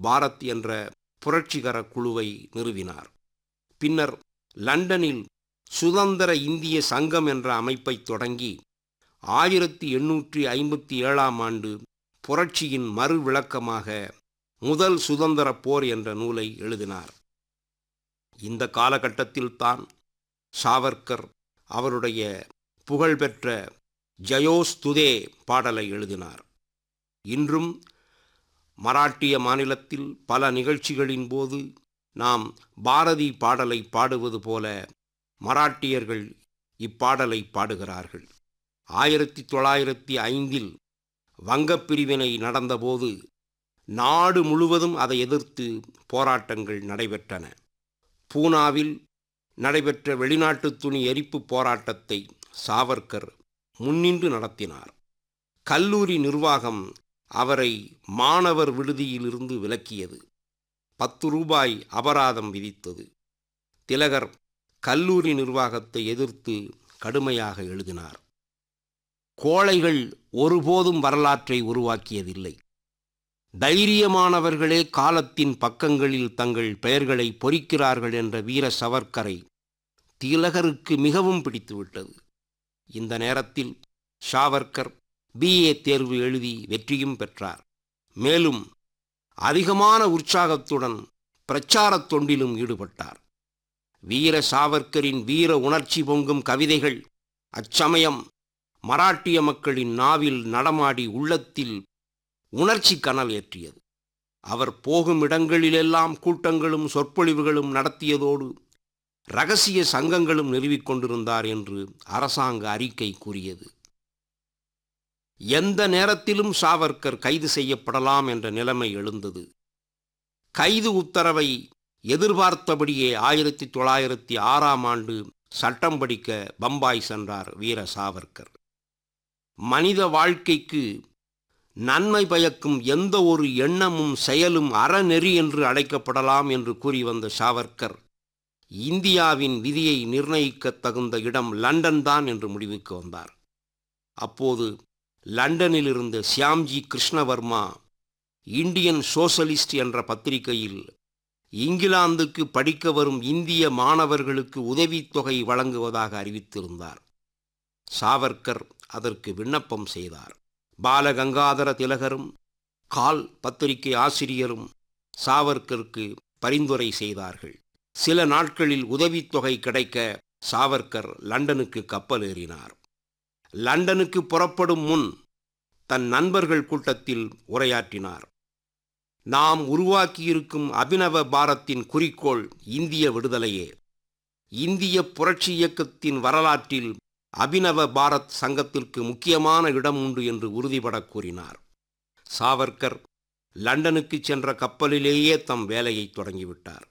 பாரத் என்ற புரட்சிகர குழுவை நிறுவினார் பின்னர் லண்டனில் சுதந்திர இந்திய சங்கம் என்ற அமைப்பை தொடங்கி ஆயிரத்தி எண்ணூற்றி ஐம்பத்தி ஏழாம் ஆண்டு புரட்சியின் மறு விளக்கமாக முதல் சுதந்திர போர் என்ற நூலை எழுதினார் இந்த காலகட்டத்தில்தான் சாவர்கர் அவருடைய புகழ்பெற்ற ஜயோஸ்துதே பாடலை எழுதினார் இன்றும் மராட்டிய மாநிலத்தில் பல நிகழ்ச்சிகளின் போது நாம் பாரதி பாடலை பாடுவது போல மராட்டியர்கள் இப்பாடலை பாடுகிறார்கள் ஆயிரத்தி தொள்ளாயிரத்தி ஐந்தில் வங்கப் பிரிவினை நடந்தபோது நாடு முழுவதும் அதை எதிர்த்து போராட்டங்கள் நடைபெற்றன பூனாவில் நடைபெற்ற வெளிநாட்டு துணி எரிப்பு போராட்டத்தை சாவர்கர் முன்னின்று நடத்தினார் கல்லூரி நிர்வாகம் அவரை மாணவர் விடுதியிலிருந்து விலக்கியது பத்து ரூபாய் அபராதம் விதித்தது திலகர் கல்லூரி நிர்வாகத்தை எதிர்த்து கடுமையாக எழுதினார் கோழைகள் ஒருபோதும் வரலாற்றை உருவாக்கியதில்லை தைரியமானவர்களே காலத்தின் பக்கங்களில் தங்கள் பெயர்களை பொறிக்கிறார்கள் என்ற வீர சவர்க்கரை திலகருக்கு மிகவும் பிடித்துவிட்டது இந்த நேரத்தில் ஷாவர்கர் பிஏ தேர்வு எழுதி வெற்றியும் பெற்றார் மேலும் அதிகமான உற்சாகத்துடன் பிரச்சாரத் தொண்டிலும் ஈடுபட்டார் வீர சாவர்க்கரின் வீர உணர்ச்சி பொங்கும் கவிதைகள் அச்சமயம் மராட்டிய மக்களின் நாவில் நடமாடி உள்ளத்தில் உணர்ச்சி கனல் ஏற்றியது அவர் போகும் இடங்களிலெல்லாம் கூட்டங்களும் சொற்பொழிவுகளும் நடத்தியதோடு ரகசிய சங்கங்களும் நிறுவிக் கொண்டிருந்தார் என்று அரசாங்க அறிக்கை கூறியது எந்த நேரத்திலும் சாவர்கர் கைது செய்யப்படலாம் என்ற நிலைமை எழுந்தது கைது உத்தரவை எதிர்பார்த்தபடியே ஆயிரத்தி தொள்ளாயிரத்தி ஆறாம் ஆண்டு சட்டம் படிக்க பம்பாய் சென்றார் வீர சாவர்கர் மனித வாழ்க்கைக்கு நன்மை பயக்கும் எந்த ஒரு எண்ணமும் செயலும் அறநெறி என்று அழைக்கப்படலாம் என்று கூறி வந்த சாவர்கர் இந்தியாவின் விதியை நிர்ணயிக்க தகுந்த இடம் லண்டன் தான் என்று முடிவுக்கு வந்தார் அப்போது லண்டனில் இருந்த சியாம்ஜி கிருஷ்ணவர்மா இந்தியன் சோசலிஸ்ட் என்ற பத்திரிகையில் இங்கிலாந்துக்கு படிக்க வரும் இந்திய மாணவர்களுக்கு உதவித்தொகை வழங்குவதாக அறிவித்திருந்தார் சாவர்கர் அதற்கு விண்ணப்பம் செய்தார் பாலகங்காதர திலகரும் கால் பத்திரிகை ஆசிரியரும் சாவர்கருக்கு பரிந்துரை செய்தார்கள் சில நாட்களில் உதவித்தொகை கிடைக்க சாவர்கர் லண்டனுக்கு கப்பல் ஏறினார் லண்டனுக்கு புறப்படும் முன் தன் நண்பர்கள் கூட்டத்தில் உரையாற்றினார் நாம் உருவாக்கியிருக்கும் அபினவ பாரத்தின் குறிக்கோள் இந்திய விடுதலையே இந்திய புரட்சி இயக்கத்தின் வரலாற்றில் அபினவ பாரத் சங்கத்திற்கு முக்கியமான இடம் உண்டு என்று உறுதிபட கூறினார் சாவர்கர் லண்டனுக்கு சென்ற கப்பலிலேயே தம் வேலையை தொடங்கிவிட்டார்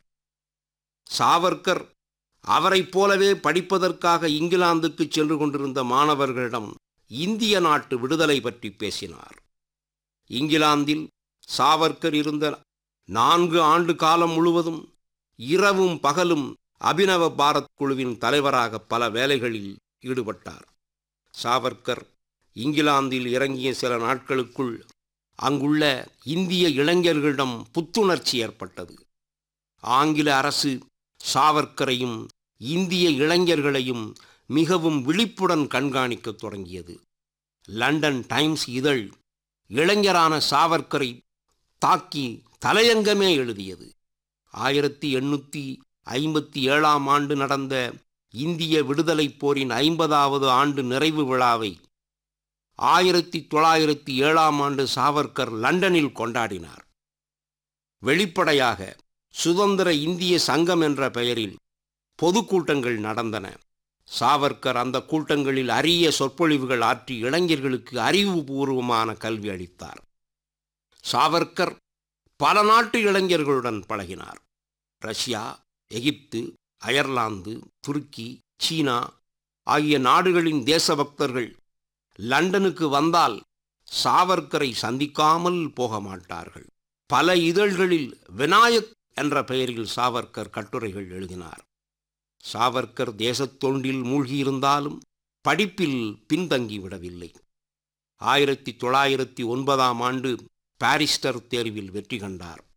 சாவர்கர் அவரைப் போலவே படிப்பதற்காக இங்கிலாந்துக்கு சென்று கொண்டிருந்த மாணவர்களிடம் இந்திய நாட்டு விடுதலை பற்றி பேசினார் இங்கிலாந்தில் சாவர்கர் இருந்த நான்கு ஆண்டு காலம் முழுவதும் இரவும் பகலும் அபினவ பாரத் குழுவின் தலைவராக பல வேலைகளில் ஈடுபட்டார் சாவர்கர் இங்கிலாந்தில் இறங்கிய சில நாட்களுக்குள் அங்குள்ள இந்திய இளைஞர்களிடம் புத்துணர்ச்சி ஏற்பட்டது ஆங்கில அரசு சாவர்கரையும் இந்திய இளைஞர்களையும் மிகவும் விழிப்புடன் கண்காணிக்கத் தொடங்கியது லண்டன் டைம்ஸ் இதழ் இளைஞரான சாவர்கரை தாக்கி தலையங்கமே எழுதியது ஆயிரத்தி எண்ணூற்றி ஐம்பத்தி ஏழாம் ஆண்டு நடந்த இந்திய விடுதலைப் போரின் ஐம்பதாவது ஆண்டு நிறைவு விழாவை ஆயிரத்தி தொள்ளாயிரத்தி ஏழாம் ஆண்டு சாவர்கர் லண்டனில் கொண்டாடினார் வெளிப்படையாக சுதந்திர இந்திய சங்கம் என்ற பெயரில் பொதுக்கூட்டங்கள் நடந்தன சாவர்கர் அந்த கூட்டங்களில் அரிய சொற்பொழிவுகள் ஆற்றி இளைஞர்களுக்கு அறிவுபூர்வமான கல்வி அளித்தார் சாவர்கர் பல நாட்டு இளைஞர்களுடன் பழகினார் ரஷ்யா எகிப்து அயர்லாந்து துருக்கி சீனா ஆகிய நாடுகளின் தேசபக்தர்கள் லண்டனுக்கு வந்தால் சாவர்கரை சந்திக்காமல் போக மாட்டார்கள் பல இதழ்களில் விநாயக் என்ற பெயரில் சாவர்கர் கட்டுரைகள் எழுதினார் சாவர்கர் தேசத்தொண்டில் மூழ்கியிருந்தாலும் படிப்பில் பின்தங்கிவிடவில்லை ஆயிரத்தி தொள்ளாயிரத்தி ஒன்பதாம் ஆண்டு பாரிஸ்டர் தேர்வில் வெற்றி கண்டார்